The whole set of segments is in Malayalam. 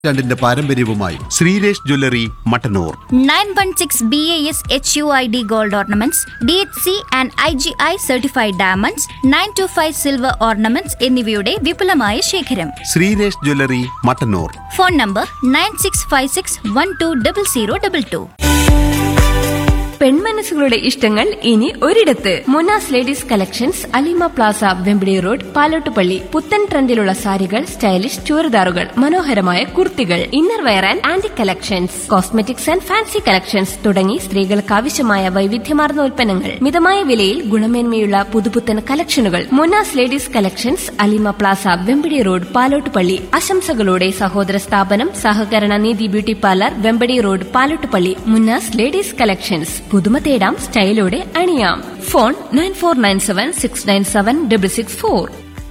രണ്ടിന്റെ പാരമ്പര്യവുമായി Sreeresh jewellery Mattannur 916 BAS HUID gold ornaments, DHC and IGI certified diamonds, 925 silver ornaments എന്നിവയുടെ വിപുലമായ ശേഖരം Sreeresh jewellery Mattannur phone number nine six five six one two double zero double two പെൺമനസ്സുകളുടെ ഇഷ്ടങ്ങൾ ഇനി ഒരിടത്ത് Munas ladies collections Alima plaza Vembadi road Palottupalli പുത്തൻ ട്രെൻഡിലുള്ള സാരികൾ സ്റ്റൈലിഷ് ചുരിദാറുകൾ മനോഹരമായ കുർത്തികൾ inner wear and anti collections cosmetics and fancy collections തുടങ്ങി സ്ത്രീകൾക്ക് ആവശ്യമായ വൈവിധ്യമാർന്ന ഉൽപ്പന്നങ്ങൾ മിതമായ വിലയിൽ ഗുണമേന്മയുള്ള പുതുപുത്തൻ കളക്ഷനുകൾ Munas ladies collections Alima plaza Vembadi road Palottupalli ആശംസകളോടെ സഹോദര സ്ഥാപനം സഹകരണ നീതി beauty parlour Vembadi road Palottupalli Munnas ladies collections പുതുമ തേടാം സ്റ്റൈലോടെ അണിയാം phone nine four nine seven six nine seven double six four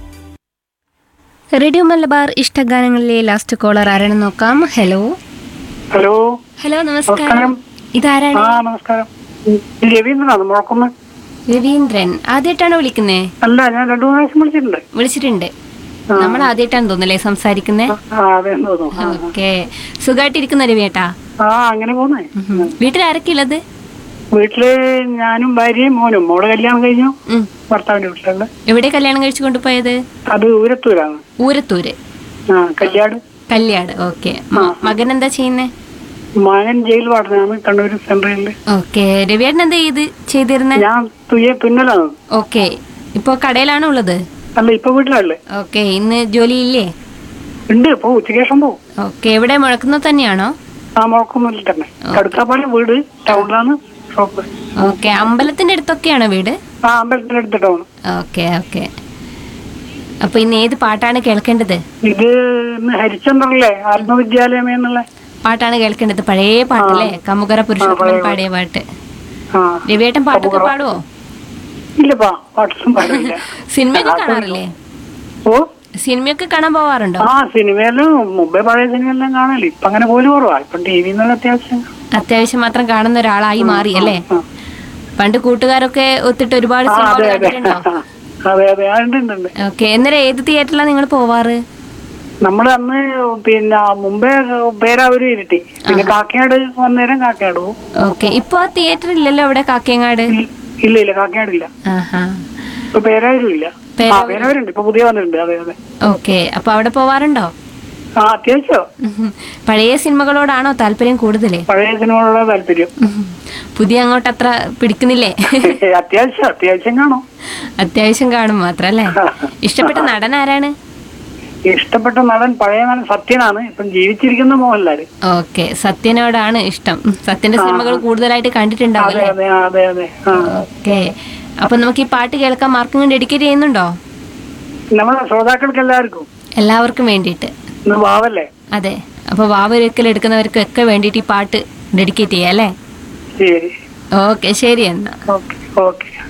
radio Malabar ഇഷ്ടഗാനങ്ങളിലെ ലാസ്റ്റ് കോളർ ആരാണ് നോക്കാം ഹലോ ഹലോ ഹലോ നമസ്കാരം നമസ്കാരം. ഇതാരാണ് ആ നമസ്കാരം രവീന്ദ്രനാണ് മുഴക്കുന്ന് രവീന്ദ്രൻ ആദ്യമായിട്ടാണോ വിളിക്കുന്നേ അല്ല ഞാൻ രണ്ടു മൂന്ന് പ്രാവശ്യം വിളിച്ചിട്ടുണ്ട് വിളിച്ചിട്ടുണ്ട് നമ്മൾ ആദ്യമായിട്ടാണ് തോന്നല്ലേ സംസാരിക്കുന്നേ ആ അതെ തോന്നുന്നു ആ, ഓക്കെ സുഖമായിട്ടിരിക്കുന്ന രവിയേട്ടാ ആ അങ്ങനെ പോന്നേ വീട്ടിൽ ആരൊക്കെ ഉള്ളത് വീട്ടില് ഞാനും ഭാര്യയും മോനും മോള് കല്യാണം കഴിഞ്ഞു ഉം. ഭർത്താവിന്റെ വീട്ടിലുള്ള എവിടെ കല്യാണം കഴിച്ചു കൊണ്ടുപോയത് അത് ഊരത്തൂരാണ് ഊരത്തൂര് ആ കല്യാട് കല്യാട് ഓക്കെ മകൻ എന്താ ചെയ്യുന്നേ മകൻ ജയിൽ വാർഡനാണ് കണ്ണൂർ സെൻട്രലിൽ ഓക്കെ രവിയേട്ടൻ എന്താ ചെയ്ത് ചെയ്തിരുന്നേ ഞാൻ തുയ്യ തുന്നലാണ് ഓക്കെ ഇപ്പൊ കടയിലാണോ ഉള്ളത് അല്ല ഇപ്പൊ വീട്ടിലല്ലേ ഓക്കെ ഇന്ന് ജോലി ഇല്ലേ ഉണ്ട് ഇപ്പൊ ഉച്ചയ്ക്ക് ശേഷം പോവും ഓക്കെ എവിടെ മുഴക്കുന്നത് തന്നെയാണോ ആ മുഴക്കൊന്നുമില്ല തന്നെ കടുക്കാപ്പാടി വീട് ടൗണിലാണ് ഷോപ്പ് ഓക്കെ അമ്പലത്തിന്റെ അടുത്തൊക്കെയാണോ വീട് ആ അമ്പലത്തിന്റെ അടുത്ത് ടൗൺ ഓക്കെ ഓക്കെ അപ്പൊ ഇന്ന് ഏത് പാട്ടാണ് കേൾക്കേണ്ടത് ഇത് ഇന്ന് ഹരിചന്ദ്രല്ലേ ആത്മവിദ്യാലയം എന്നുള്ള പാട്ടാണ് കേൾക്കേണ്ടത് പഴയ പാട്ടല്ലേ കമുകര പുരുഷോത്തമൻ പാടിയ പാട്ട് ആ രവിയേട്ടൻ പാട്ടൊക്കെ പാടുവോ ഇല്ലപ്പാ പാട്ടൊന്നും പാടില്ല സിനിമയൊക്കെ കാണാറില്ലേ ഓ സിനിമയൊക്കെ കാണാൻ പോവാറുണ്ടോ ആ സിനിമയിലും മുമ്പേ പഴയ സിനിമയെല്ലാം കാണല് ഇപ്പൊ അങ്ങനെ പോലും കുറവാ ഇപ്പൊ ടി വിന്നുള്ള അത്യാവശ്യം അത്യാവശ്യം മാത്രം കാണുന്ന ഒരാളായി മാറി അല്ലേ ആ. പണ്ട് കൂട്ടുകാരൊക്കെ ഒത്തിട്ട് ഒരുപാട് ആ സിനിമകൾ അതെ അതെ കണ്ടിട്ടുണ്ടോ അതെ അതെ ആ, ഉണ്ട് ഉണ്ട് ഉണ്ട് ഓക്കെ എന്നേരം ഏത് തിയേറ്ററിലാണ് നിങ്ങൾ പോവാറ് നമ്മൾ അന്ന് പിന്നെ മുമ്പേ പേരാവൂര് ഇരുട്ടി പിന്നെ കാക്കനാട് വന്നേരം കാക്കനാട് പോകും ഓക്കെ ഇപ്പൊ ആ തിയേറ്റർ ഇല്ലല്ലോ അവിടെ കാക്കയങ്ങാട് ഇ- ഇല്ല ഇല്ല കാക്കനാടില്ല ആഹാ ഇപ്പൊ പേരാവൂരും ഇല്ല ആ പേരാവൂര്. പേരാവൂരുണ്ട് ഇപ്പൊ പുതിയ വന്നിട്ടുണ്ട് അതെ അതെ ഓക്കെ അപ്പൊ അവിടെ പോവാറുണ്ടോ ആ അത്യാവശ്യം ഉഹും. പഴയ സിനിമകളോടാണോ താല്പര്യം കൂടുതല് പഴയ സിനിമകളോട് താല്പര്യം ഉഹും. പുതിയ അങ്ങോട്ട് അത്ര പിടിക്കുന്നില്ലേ അത്യാവശ്യം അത്യാവശ്യം കാണും അത്യാവശ്യം കാണും മാത്രം അല്ലേ ഇഷ്ടപ്പെട്ട നടൻ ആരാണ് ഇഷ്ടപ്പെട്ട നടൻ പഴയ നടൻ സത്യനാണ് ഇപ്പം ജീവിച്ചിരിക്കുന്ന മോഹൻലാല് ഓക്കെ സത്യനോടാണ് ഇഷ്ടം സത്യന്റെ സിനിമകൾ കൂടുതലായിട്ട് കണ്ടിട്ടുണ്ടാവും അതെ അല്ലേ അതെ അതെ അതെ ആ ഓക്കെ അപ്പൊ നമുക്ക് ഈ പാട്ട് കേൾക്കാൻ മാർക്കും ഡെഡിക്കേറ്റ് ചെയ്യുന്നുണ്ടോ നമ്മളെ ശ്രോതാക്കൾക്ക് എല്ലാവർക്കും എല്ലാവർക്കും വേണ്ടിയിട്ട് ഇന്ന് വാവല്ലേ അതെ അപ്പൊ വാവൊരിക്കൽ എടുക്കുന്നവർക്കൊക്കെ വേണ്ടിയിട്ട് ഈ പാട്ട് ഡെഡിക്കേറ്റ് ചെയ്യാം അല്ലേ ശരി ഓക്കെ ശരി എന്നാ ഓക്കെ ഓക്കെ